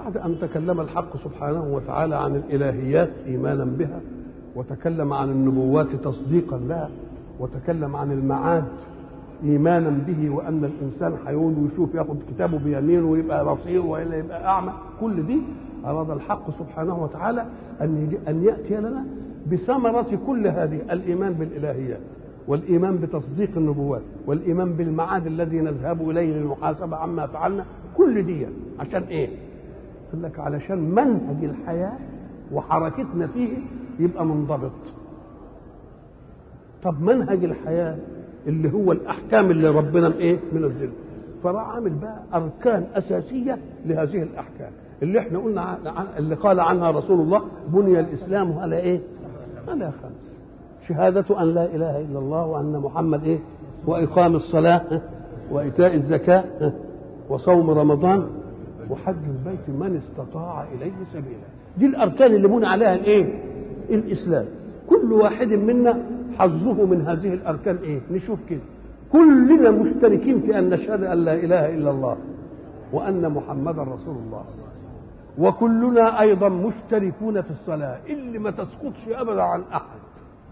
بعد أن تكلم الحق سبحانه وتعالى عن الإلهيات إيمانا بها وتكلم عن النبوات تصديقا لها وتكلم عن المعاد إيمانا به وأن الإنسان هيقول ويشوف ياخد كتابه بيمينه ويبقى بصير وإلا يبقى أعمى كل دي أراد الحق سبحانه وتعالى أن أن يأتي لنا بثمرة كل هذه الإيمان بالإلهيات والإيمان بتصديق النبوات والإيمان بالمعاد الذي نذهب إليه للمحاسبة عما فعلنا كل دي عشان إيه؟ قال لك علشان منهج الحياة وحركتنا فيه يبقى منضبط طب منهج الحياة اللي هو الأحكام اللي ربنا إيه منزلها فراح عامل بقى أركان أساسية لهذه الأحكام اللي احنا قلنا عن اللي قال عنها رسول الله بني الإسلام على إيه؟ على خمس شهادة أن لا إله إلا الله وأن محمد إيه؟ وإقام الصلاة وإيتاء الزكاة وصوم رمضان وحج البيت من استطاع إليه سبيلا دي الأركان اللي بني عليها الإيه؟ الإسلام كل واحد منا حظه من هذه الأركان إيه؟ نشوف كده كلنا مشتركين في أن نشهد أن لا إله إلا الله وأن محمدا رسول الله وكلنا أيضا مشتركون في الصلاة اللي ما تسقطش أبدا عن أحد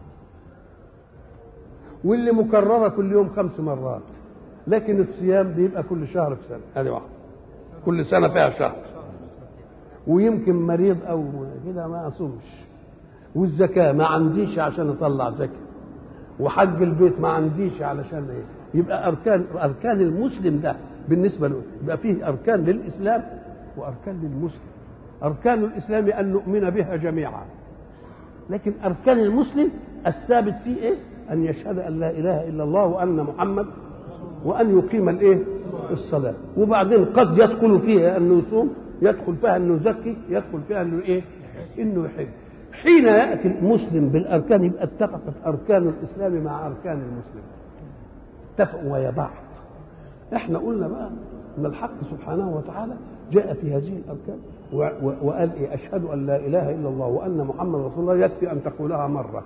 واللي مكررة كل يوم خمس مرات لكن الصيام بيبقى كل شهر في سنة هذه واحدة كل سنة فيها شهر ويمكن مريض أو كده ما أصومش والزكاة ما عنديش عشان أطلع زكاة وحج البيت ما عنديش علشان إيه يبقى أركان أركان المسلم ده بالنسبة له يبقى فيه أركان للإسلام وأركان للمسلم أركان الإسلام أن نؤمن بها جميعا لكن أركان المسلم الثابت فيه إيه أن يشهد أن لا إله إلا الله وأن محمد وأن يقيم الإيه الصلاة وبعدين قد يدخل فيها أنه يصوم يدخل فيها أنه يزكي يدخل فيها أنه إيه إنه يحج حين يأتي المسلم بالأركان يبقى اتفقت أركان الإسلام مع أركان المسلم اتفقوا ويا بعض احنا قلنا بقى ان الحق سبحانه وتعالى جاء في هذه الاركان وقال إيه اشهد ان لا اله الا الله وان محمد رسول الله يكفي ان تقولها مره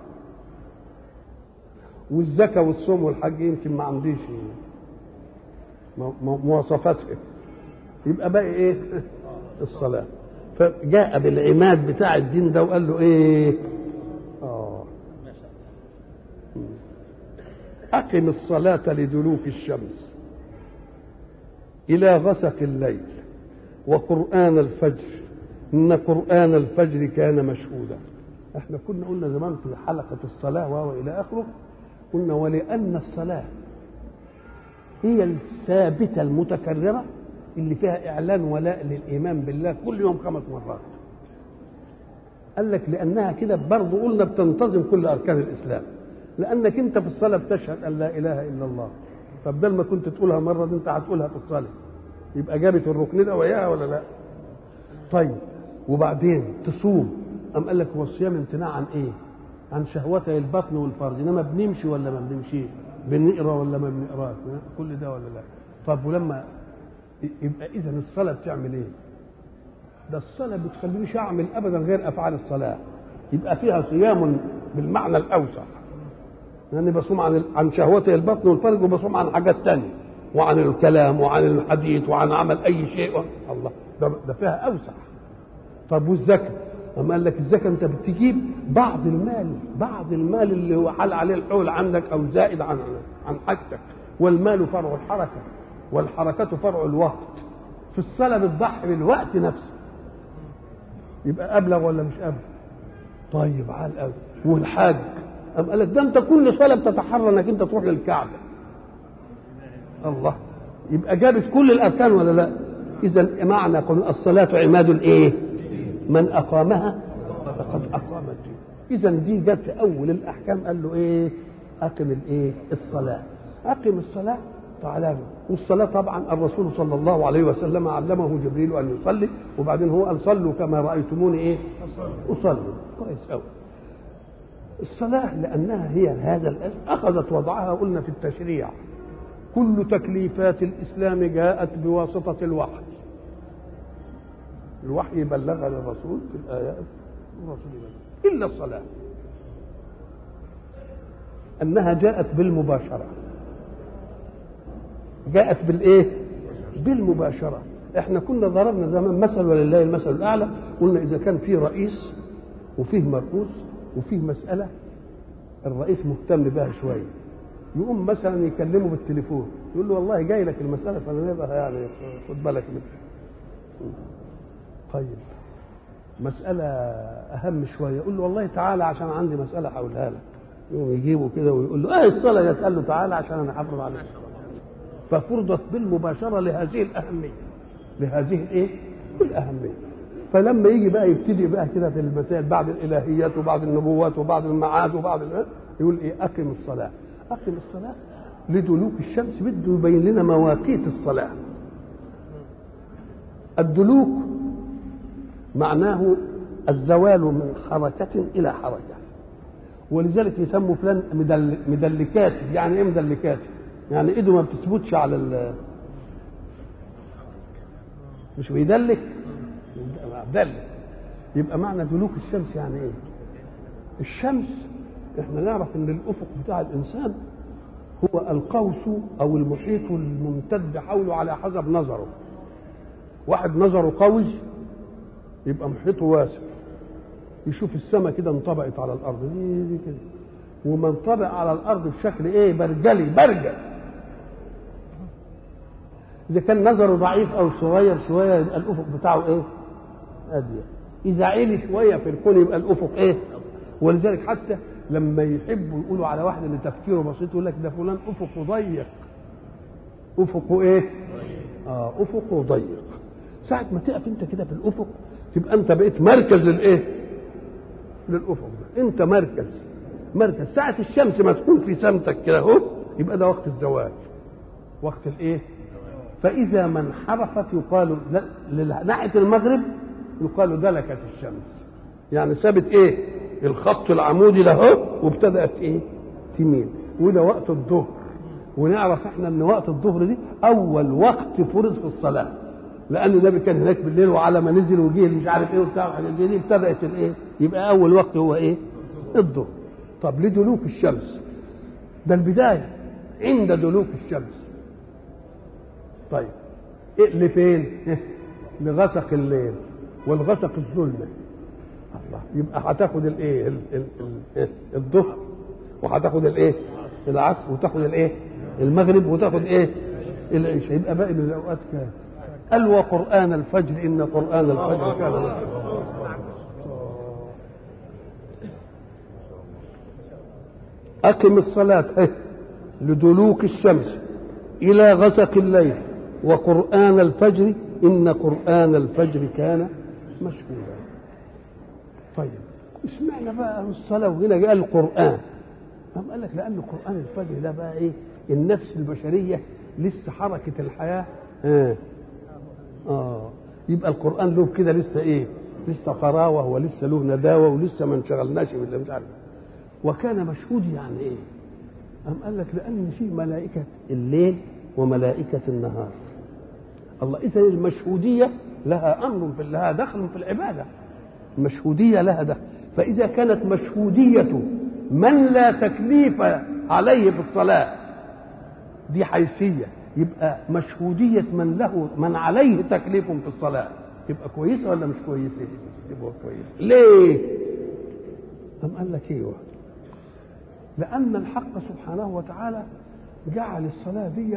والزكاه والصوم والحج يمكن ما عنديش مواصفاتها يبقى بقى ايه الصلاه فجاء بالعماد بتاع الدين ده وقال له ايه اه اقم الصلاه لدلوك الشمس إلى غسق الليل وقرآن الفجر إن قرآن الفجر كان مشهودا احنا كنا قلنا زمان في حلقة الصلاة وهو إلى آخره قلنا ولأن الصلاة هي الثابتة المتكررة اللي فيها إعلان ولاء للإيمان بالله كل يوم خمس مرات قال لك لأنها كده برضه قلنا بتنتظم كل أركان الإسلام لأنك أنت في الصلاة بتشهد أن لا إله إلا الله طب ده ما كنت تقولها مره دي انت هتقولها في الصلاه يبقى جابت الركن ده وياها ولا لا طيب وبعدين تصوم أم قال لك هو الصيام امتناع عن ايه عن شهوتي البطن والفرج انما بنمشي ولا ما بنمشي بنقرا ولا ما بنقراش كل ده ولا لا طب ولما يبقى اذا الصلاه بتعمل ايه ده الصلاه بتخلينيش اعمل ابدا غير افعال الصلاه يبقى فيها صيام بالمعنى الاوسع لاني يعني بصوم عن عن شهوتي البطن والفرج وبصوم عن حاجات تانية وعن الكلام وعن الحديث وعن عمل اي شيء و... الله ده, ده فيها اوسع طب والزكاه اما قال لك الزكاه انت بتجيب بعض المال بعض المال اللي هو حال عليه الحول عندك او زائد عن عن حاجتك والمال فرع الحركه والحركه فرع الوقت في الصلاه بتضحي بالوقت نفسه يبقى ابلغ ولا مش ابلغ طيب عال قوي والحاج أم قال لك ده انت كل صلاه بتتحرى انك انت تروح للكعبه الله يبقى جابت كل الاركان ولا لا اذا معنى قل الصلاه عماد الايه من اقامها فقد اقام الدين اذا دي جت في اول الاحكام قال له ايه اقم الايه الصلاه اقم الصلاه تعالى والصلاه طبعا الرسول صلى الله عليه وسلم علمه جبريل ان يصلي وبعدين هو قال صلوا كما رايتموني ايه اصلي كويس قوي الصلاة لأنها هي هذا الأسم أخذت وضعها قلنا في التشريع كل تكليفات الإسلام جاءت بواسطة الوحي الوحي بلغها للرسول في الآيات الرسول بلغ إلا الصلاة أنها جاءت بالمباشرة جاءت بالإيه؟ بالمباشرة احنا كنا ضربنا زمان مثل ولله المثل الاعلى قلنا اذا كان في رئيس وفيه مرؤوس وفيه مساله الرئيس مهتم بها شويه يقوم مثلا يكلمه بالتليفون يقول له والله جاي لك المساله فانا يبقى يعني خد بالك منها طيب مسألة أهم شوية يقول له والله تعالى عشان عندي مسألة هقولها لك يقوم يجيبه كده ويقول له اه الصلاة جت قال له تعالى عشان أنا حافظ عليك ففرضت بالمباشرة لهذه الأهمية لهذه الإيه؟ الأهمية فلما يجي بقى يبتدي بقى كده في المسائل بعد الإلهيات وبعد النبوات وبعد المعاد وبعد يقول إيه أقم الصلاة أقم الصلاة لدلوك الشمس بده يبين لنا مواقيت الصلاة الدلوك معناه الزوال من حركة إلى حركة ولذلك يسموا فلان مدل مدلكات يعني ايه مدلكات؟ يعني ايده ما بتثبتش على ال مش بيدلك دلك يبقى معنى دلوك الشمس يعني ايه؟ الشمس احنا نعرف ان الافق بتاع الانسان هو القوس او المحيط الممتد حوله على حسب نظره واحد نظره قوي يبقى محيطه واسع يشوف السماء كده انطبقت على الارض دي, دي كده وما انطبق على الارض بشكل ايه برجلي برجل اذا كان نظره ضعيف او صغير شويه يبقى الافق بتاعه ايه اضيق اذا عالي شويه في الكون يبقى الافق ايه ولذلك حتى لما يحبوا يقولوا على واحد ان تفكيره بسيط يقول لك ده فلان افقه ضيق افقه ايه اه افقه ضيق ساعة ما تقف انت كده في الافق تبقى انت بقيت مركز للايه؟ للافق ده انت مركز مركز ساعة الشمس ما تكون في سمتك كده اهو يبقى ده وقت الزواج وقت الايه؟ فإذا ما انحرفت يقال ناحية المغرب يقال دلكت الشمس يعني سابت ايه؟ الخط العمودي ده اهو وابتدأت ايه؟ تميل وده وقت الظهر ونعرف احنا ان وقت الظهر دي اول وقت فرض في الصلاه لان النبي كان هناك بالليل وعلى ما نزل وجه مش عارف ايه وبتاع الحاجات دي ابتدات الايه؟ يبقى اول وقت هو ايه؟ الظهر. طب لدلوك الشمس ده البدايه عند دلوك الشمس. طيب إيه لفين؟ لغسق الليل والغسق الظلمه. الله يبقى هتاخد الايه؟ ال- ال- ال- الظهر وهتاخد الايه؟ العصر وتاخد الايه؟ المغرب وتاخد ايه؟ العشاء يبقى باقي من الاوقات كام؟ قال وقرآن الفجر إن قرآن الفجر كان مشهورا أقم الصلاة هي لدلوك الشمس إلى غسق الليل وقرآن الفجر إن قرآن الفجر كان مشهورا طيب اسمعنا بقى الصلاة وهنا جاء القرآن قام قال لك لأن قرآن الفجر ده بقى إيه النفس البشرية لسه حركة الحياة آه. اه يبقى القران له كده لسه ايه لسه طراوه ولسه له نداوه ولسه ما انشغلناش باللي مش عارف وكان مشهود يعني ايه أم قال لك لأن في ملائكة الليل وملائكة النهار الله إذا المشهودية لها أمر في لها دخل في العبادة المشهودية لها دخل فإذا كانت مشهودية من لا تكليف عليه في الصلاة دي حيثية يبقى مشهودية من له من عليه تكليف في الصلاة تبقى كويسة ولا مش كويسة؟ تبقى كويسة ليه؟ أم قال لك ايوه لأن الحق سبحانه وتعالى جعل الصلاة دي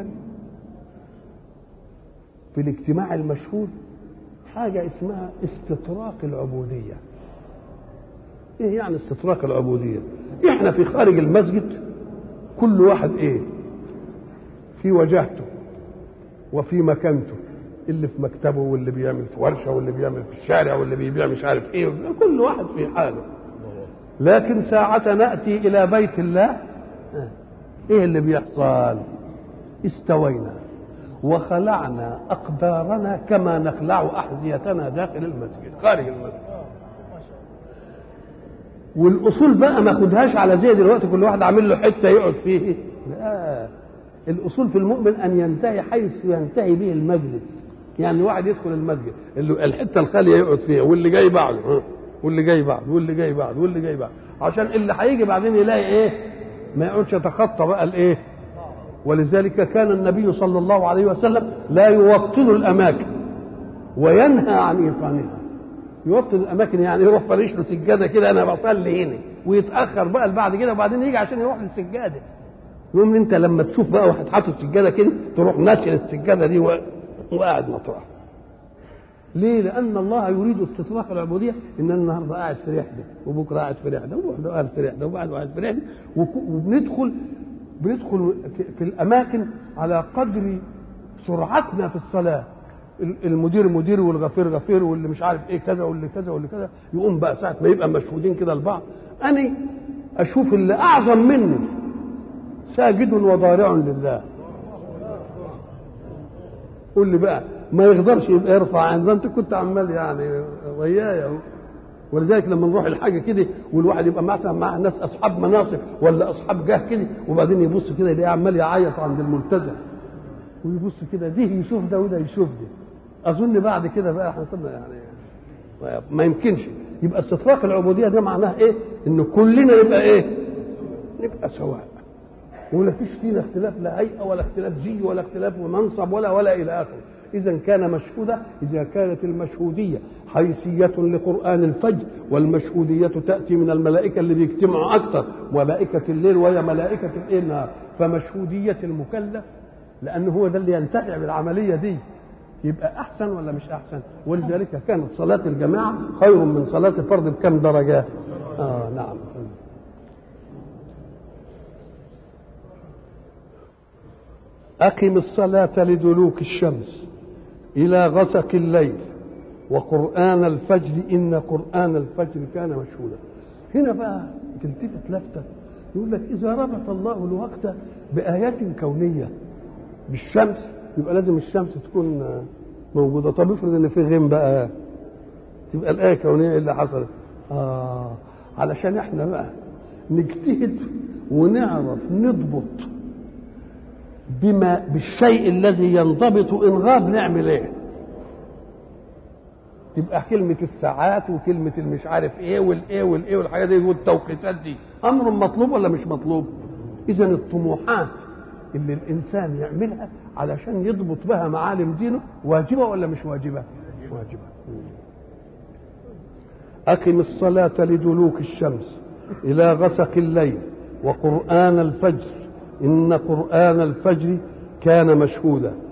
في الاجتماع المشهود حاجة اسمها استطراق العبودية ايه يعني استطراق العبودية احنا في خارج المسجد كل واحد ايه في وجهته وفي مكانته اللي في مكتبه واللي بيعمل في ورشه واللي بيعمل في الشارع واللي بيبيع مش عارف ايه كل واحد في حاله لكن ساعة نأتي إلى بيت الله إيه اللي بيحصل استوينا وخلعنا أقدارنا كما نخلع أحذيتنا داخل المسجد خارج المسجد والأصول بقى ما خدهاش على زي دلوقتي كل واحد عامل له حتة يقعد فيه لا الأصول في المؤمن أن ينتهي حيث ينتهي به المجلس يعني واحد يدخل المسجد اللي الحتة الخالية يقعد فيها واللي جاي بعده واللي جاي بعد واللي جاي بعد واللي جاي بعد عشان اللي هيجي بعدين يلاقي ايه ما يقعدش يتخطى بقى الايه ولذلك كان النبي صلى الله عليه وسلم لا يوطن الاماكن وينهى عن ايقانها يوطن الاماكن يعني يروح فريش له سجاده كده انا بصلي هنا ويتاخر بقى بعد كده وبعدين يجي عشان يروح للسجاده المهم انت لما تشوف بقى واحد حاطط سجاده كده تروح ناشر السجاده دي وقاعد مطرح ليه؟ لأن الله يريد استطلاق العبودية إن أنا النهارده قاعد في رحلة وبكرة قاعد في رحلة وبكرة قاعد في رحلة وبعد قاعد في رحلة وبندخل بندخل في, في الأماكن على قدر سرعتنا في الصلاة المدير مدير والغفير غفير واللي مش عارف ايه كذا واللي كذا واللي كذا يقوم بقى ساعة ما يبقى مشهودين كده لبعض أنا أشوف اللي أعظم مني ساجد وضارع لله قول لي بقى ما يقدرش يبقى يرفع عن انت كنت عمال يعني ويايا ولذلك لما نروح الحاجه كده والواحد يبقى مثلا مع ناس اصحاب مناصب ولا اصحاب جاه كده وبعدين يبص كده يلاقيه عمال يعيط عند الملتزم ويبص كده ده يشوف ده وده يشوف ده اظن بعد كده بقى احنا كنا يعني ما يمكنش يبقى استطلاق العبوديه ده معناه ايه؟ ان كلنا نبقى ايه؟ نبقى سواء ولا فيش فينا اختلاف لا هيئه ولا اختلاف جي ولا اختلاف منصب ولا ولا الى اخره إذا كان مشهودا إذا كانت المشهودية حيثية لقرآن الفجر والمشهودية تأتي من الملائكة اللي بيجتمعوا أكثر ملائكة الليل وهي ملائكة الإيه النهار فمشهودية المكلف لأنه هو ده اللي ينتفع بالعملية دي يبقى أحسن ولا مش أحسن ولذلك كانت صلاة الجماعة خير من صلاة الفرد بكم درجة آه نعم أقم الصلاة لدلوك الشمس إلى غسق الليل وقرآن الفجر إن قرآن الفجر كان مشهودا هنا بقى تلتفت لفتة يقول لك إذا ربط الله الوقت بآيات كونية بالشمس يبقى لازم الشمس تكون موجودة طب افرض إن في غيم بقى تبقى الآية كونية إيه اللي حصلت آه علشان احنا بقى نجتهد ونعرف نضبط بما بالشيء الذي ينضبط ان غاب نعمل ايه تبقى كلمة الساعات وكلمة المش عارف ايه والايه والايه والحاجات دي والتوقيتات دي امر مطلوب ولا مش مطلوب؟ اذا الطموحات اللي الانسان يعملها علشان يضبط بها معالم دينه واجبة ولا مش واجبة؟ واجبة أقم الصلاة لدلوك الشمس إلى غسق الليل وقرآن الفجر إن قرآن الفجر كان مشهودا